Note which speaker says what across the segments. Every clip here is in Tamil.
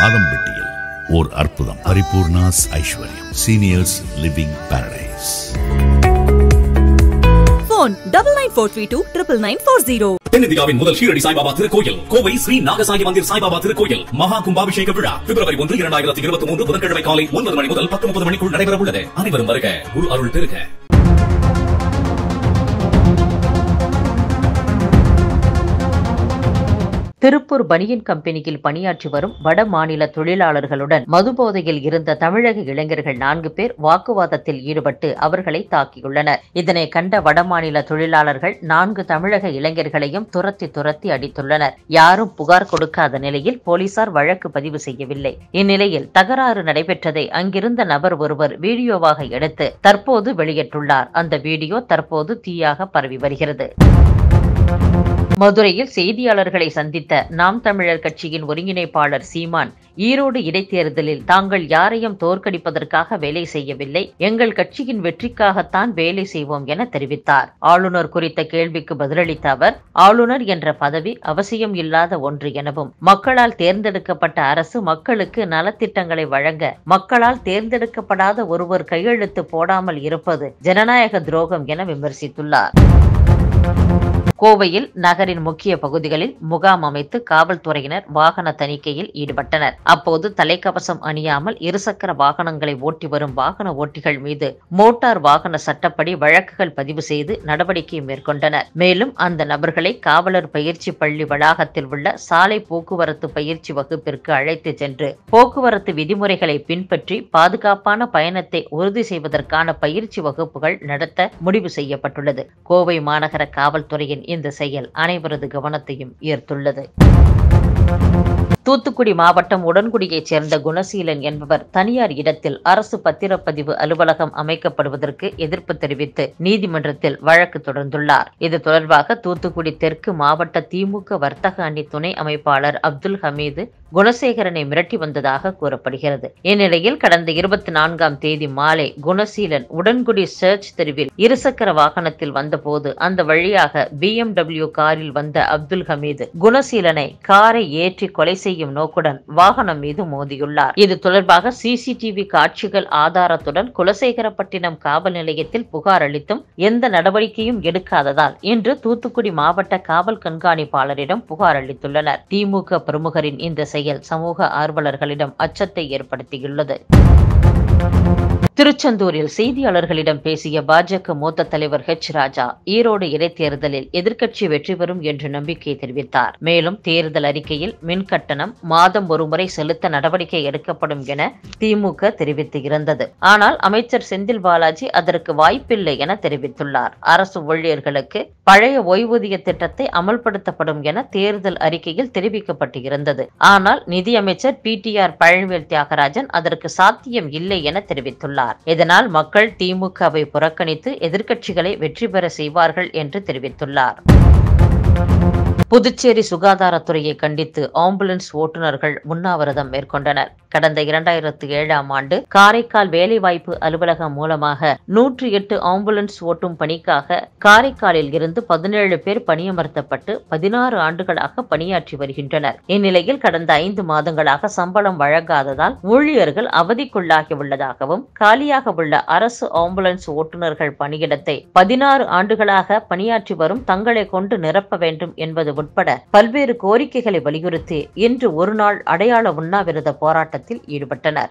Speaker 1: மாதம்பட்டியில் ஓர் அற்புதம் Paripoorna's Aishwaryam seniors living paradise
Speaker 2: phone double nine four three two triple nine four zero.
Speaker 3: தென்னிந்தியாவின் முதல் ஷீரடி சாய்பாபா திருக்கோயில் கோவை ஸ்ரீ நாகசாயி மந்திர் சாய்பாபா திருக்கோயில் மகா கும்பாபிஷேக விழா பிப்ரவரி ஒன்று இரண்டாயிரத்தி இருபத்தி மூன்று புதன்கிழமை காலை ஒன்பது மணி முதல் பத்து முப்பது மணிக்குள் நடைபெற உள்ளது அனைவரும் வருக குரு அருள் பெருக
Speaker 4: திருப்பூர் பனியன் கம்பெனியில் பணியாற்றி வரும் வட மாநில தொழிலாளர்களுடன் மதுபோதையில் இருந்த தமிழக இளைஞர்கள் நான்கு பேர் வாக்குவாதத்தில் ஈடுபட்டு அவர்களை தாக்கியுள்ளனர் இதனை கண்ட வடமாநில தொழிலாளர்கள் நான்கு தமிழக இளைஞர்களையும் துரத்தி துரத்தி அடித்துள்ளனர் யாரும் புகார் கொடுக்காத நிலையில் போலீசார் வழக்கு பதிவு செய்யவில்லை இந்நிலையில் தகராறு நடைபெற்றதை அங்கிருந்த நபர் ஒருவர் வீடியோவாக எடுத்து தற்போது வெளியிட்டுள்ளார் அந்த வீடியோ தற்போது தீயாக பரவி வருகிறது மதுரையில் செய்தியாளர்களை சந்தித்த நாம் தமிழர் கட்சியின் ஒருங்கிணைப்பாளர் சீமான் ஈரோடு இடைத்தேர்தலில் தாங்கள் யாரையும் தோற்கடிப்பதற்காக வேலை செய்யவில்லை எங்கள் கட்சியின் வெற்றிக்காகத்தான் வேலை செய்வோம் என தெரிவித்தார் ஆளுநர் குறித்த கேள்விக்கு பதிலளித்த அவர் ஆளுநர் என்ற பதவி அவசியம் இல்லாத ஒன்று எனவும் மக்களால் தேர்ந்தெடுக்கப்பட்ட அரசு மக்களுக்கு நலத்திட்டங்களை வழங்க மக்களால் தேர்ந்தெடுக்கப்படாத ஒருவர் கையெழுத்து போடாமல் இருப்பது ஜனநாயக துரோகம் என விமர்சித்துள்ளார் கோவையில் நகரின் முக்கிய பகுதிகளில் முகாம் அமைத்து காவல்துறையினர் வாகன தணிக்கையில் ஈடுபட்டனர் அப்போது தலைக்கவசம் அணியாமல் இருசக்கர வாகனங்களை ஓட்டி வரும் வாகன ஓட்டிகள் மீது மோட்டார் வாகன சட்டப்படி வழக்குகள் பதிவு செய்து நடவடிக்கை மேற்கொண்டனர் மேலும் அந்த நபர்களை காவலர் பயிற்சி பள்ளி வளாகத்தில் உள்ள சாலை போக்குவரத்து பயிற்சி வகுப்பிற்கு அழைத்து சென்று போக்குவரத்து விதிமுறைகளை பின்பற்றி பாதுகாப்பான பயணத்தை உறுதி செய்வதற்கான பயிற்சி வகுப்புகள் நடத்த முடிவு செய்யப்பட்டுள்ளது கோவை மாநகர காவல்துறையின் இந்த செயல் அனைவரது கவனத்தையும் ஈர்த்துள்ளது தூத்துக்குடி மாவட்டம் உடன்குடியைச் சேர்ந்த குணசீலன் என்பவர் தனியார் இடத்தில் அரசு பத்திரப்பதிவு அலுவலகம் அமைக்கப்படுவதற்கு எதிர்ப்பு தெரிவித்து நீதிமன்றத்தில் வழக்கு தொடர்ந்துள்ளார் இது தொடர்பாக தூத்துக்குடி தெற்கு மாவட்ட திமுக வர்த்தக அணி துணை அமைப்பாளர் அப்துல் ஹமீது குணசேகரனை மிரட்டி வந்ததாக கூறப்படுகிறது இந்நிலையில் கடந்த இருபத்தி நான்காம் தேதி மாலை குணசீலன் உடன்குடி சர்ச் தெருவில் இருசக்கர வாகனத்தில் வந்தபோது அந்த வழியாக பிஎம்டபிள்யூ காரில் வந்த அப்துல் ஹமீது குணசீலனை காரை ஏற்றி கொலை செய்யும் நோக்குடன் வாகனம் மீது மோதியுள்ளார் இது தொடர்பாக சிசிடிவி காட்சிகள் ஆதாரத்துடன் குலசேகரப்பட்டினம் காவல் நிலையத்தில் புகார் அளித்தும் எந்த நடவடிக்கையும் எடுக்காததால் இன்று தூத்துக்குடி மாவட்ட காவல் கண்காணிப்பாளரிடம் புகார் அளித்துள்ளனர் திமுக பிரமுகரின் இந்த செயல் சமூக ஆர்வலர்களிடம் அச்சத்தை ஏற்படுத்தியுள்ளது திருச்செந்தூரில் செய்தியாளர்களிடம் பேசிய பாஜக மூத்த தலைவர் ஹெச் ராஜா ஈரோடு இடைத்தேர்தலில் எதிர்க்கட்சி வெற்றி பெறும் என்று நம்பிக்கை தெரிவித்தார் மேலும் தேர்தல் அறிக்கையில் மின் கட்டணம் மாதம் ஒருமுறை செலுத்த நடவடிக்கை எடுக்கப்படும் என திமுக தெரிவித்து இருந்தது ஆனால் அமைச்சர் செந்தில் பாலாஜி அதற்கு வாய்ப்பில்லை என தெரிவித்துள்ளார் அரசு ஊழியர்களுக்கு பழைய ஓய்வூதிய திட்டத்தை அமல்படுத்தப்படும் என தேர்தல் அறிக்கையில் தெரிவிக்கப்பட்டு இருந்தது ஆனால் நிதியமைச்சர் P T R Palanivel Thiagarajan அதற்கு சாத்தியம் இல்லை என தெரிவித்துள்ளார் இதனால் மக்கள் திமுகவை புறக்கணித்து எதிர்க்கட்சிகளை வெற்றி பெற செய்வார்கள் என்று தெரிவித்துள்ளார் புதுச்சேரி சுகாதாரத்துறையை கண்டித்து ஆம்புலன்ஸ் ஓட்டுநர்கள் உண்ணாவிரதம் மேற்கொண்டனர் கடந்த இரண்டாயிரத்து ஏழாம் ஆண்டு காரைக்கால் வேலைவாய்ப்பு அலுவலகம் மூலமாக நூற்றி எட்டு ஆம்புலன்ஸ் ஓட்டும் பணிக்காக காரைக்காலில் இருந்து பதினேழு பேர் பணியமர்த்தப்பட்டு பதினாறு ஆண்டுகளாக பணியாற்றி வருகின்றனர் இந்நிலையில் கடந்த ஐந்து மாதங்களாக சம்பளம் வழங்காததால் ஊழியர்கள் அவதிக்குள்ளாகி உள்ளதாகவும் காலியாக உள்ள அரசு ஆம்புலன்ஸ் ஓட்டுநர்கள் பணியிடத்தை பதினாறு ஆண்டுகளாக பணியாற்றி வரும் தங்களை கொண்டு நிரப்ப வேண்டும் என்பது உட்பட பல்வேறு கோரிக்கைகளை வலியுறுத்தி இன்று ஒருநாள் அடையாள உண்ணாவிரத போராட்டத்தில் ஈடுபட்டனர்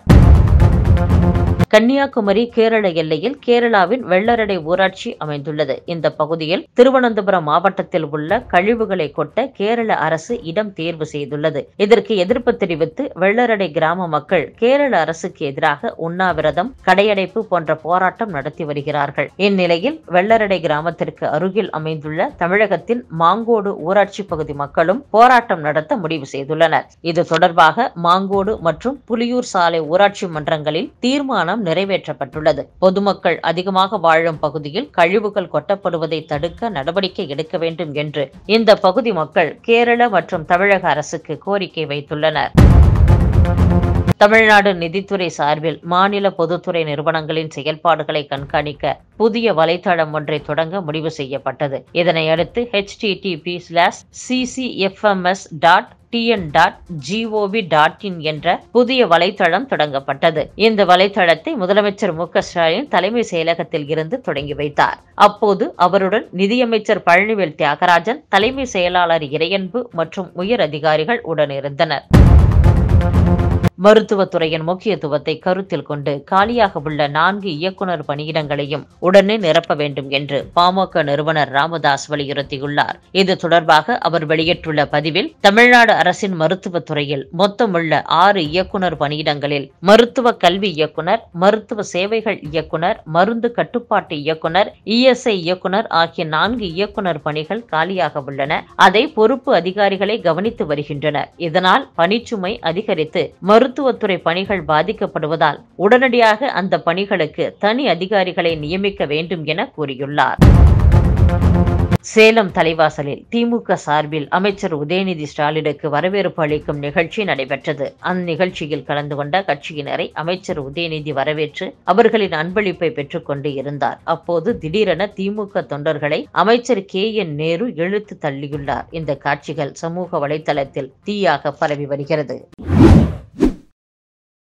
Speaker 4: கன்னியாகுமரி கேரள எல்லையில் கேரளாவின் வெள்ளரடை ஊராட்சி அமைந்துள்ளது இந்த பகுதியில் திருவனந்தபுரம் மாவட்டத்தில் உள்ள கழிவுகளை கொட்ட கேரள அரசு இடம் தேர்வு செய்துள்ளது இதற்கு எதிர்ப்பு தெரிவித்து வெள்ளரடை கிராம மக்கள் கேரள அரசுக்கு எதிராக உண்ணாவிரதம் கடையடைப்பு போன்ற போராட்டம் நடத்தி வருகிறார்கள் இந்நிலையில் வெள்ளரடை கிராமத்திற்கு அருகில் அமைந்துள்ள தமிழகத்தின் மாங்கோடு ஊராட்சி பகுதி மக்களும் போராட்டம் நடத்த முடிவு செய்துள்ளனர் இது தொடர்பாக மாங்கோடு மற்றும் புலியூர் சாலை ஊராட்சி மன்றங்களில் தீர்மானம் நிறைவேற்றப்பட்டுள்ளது பொதுமக்கள் அதிகமாக வாழும் பகுதியில் கழிவுகள் கொட்டப்படுவதை தடுக்க நடவடிக்கை எடுக்க வேண்டும் என்று இந்த பகுதி மக்கள் கேரள மற்றும் தமிழக அரசுக்கு கோரிக்கை வைத்துள்ளனர் தமிழ்நாடு நிதித்துறை சார்பில் மாநில பொதுத்துறை நிறுவனங்களின் செயல்பாடுகளை கண்காணிக்க புதிய வலைத்தளம் ஒன்றை தொடங்க முடிவு செய்யப்பட்டது இதனை அடுத்து http slash CCFMS dot TN dot GOV dot in என்ற புதிய வலைத்தளம் தொடங்கப்பட்டது இந்த வலைத்தளத்தை முதலமைச்சர் மு க ஸ்டாலின் தலைமை செயலகத்தில் இருந்து தொடங்கி வைத்தார் அப்போது அவருடன் நிதியமைச்சர் பழனிவேல் தியாகராஜன் தலைமை செயலாளர் இறையன்பு மற்றும் உயர் அதிகாரிகள் உடனிருந்தனர் மருத்துவத்துறையின் முக்கியத்துவத்தை கருத்தில் கொண்டு காலியாக உள்ள நான்கு இயக்குநர் பணியிடங்களையும் உடனே நிரப்ப வேண்டும் என்று பாமக நிறுவனர் ராமதாஸ் வலியுறுத்தியுள்ளார் இது தொடர்பாக அவர் வெளியிட்டுள்ள பதிவில் தமிழ்நாடு அரசின் மருத்துவத்துறையில் மொத்தமுள்ள ஆறு இயக்குநர் பணியிடங்களில் மருத்துவ கல்வி இயக்குனர் மருத்துவ சேவைகள் இயக்குனர் மருந்து கட்டுப்பாட்டு இயக்குனர் இஎஸ்ஐ இயக்குனர் ஆகிய நான்கு இயக்குனர் பணிகள் காலியாக உள்ளன அதை பொறுப்பு அதிகாரிகளே கவனித்து வருகின்றனர் இதனால் பணிச்சுமை அதிகரித்து மருத்துவத்துறை பணிகள் பாதிக்கப்படுவதால் உடனடியாக அந்த பணிகளுக்கு தனி அதிகாரிகளை நியமிக்க வேண்டும் என கூறியுள்ளார் சேலம் தலைவாசலில் திமுக சார்பில் அமைச்சர் உதயநிதி ஸ்டாலினுக்கு வரவேற்பு அளிக்கும் நிகழ்ச்சி நடைபெற்றது அந்நிகழ்ச்சியில் கலந்து கொண்ட கட்சியினரை அமைச்சர் உதயநிதி வரவேற்று அவர்களின் அன்பளிப்பை பெற்றுக்கொண்டு இருந்தார் அப்போது திடீரென திமுக தொண்டர்களை அமைச்சர் கே என் நேரு இழுத்து தள்ளியுள்ளார் இந்த காட்சிகள் சமூக வலைதளத்தில் தீயாக பரவி வருகிறது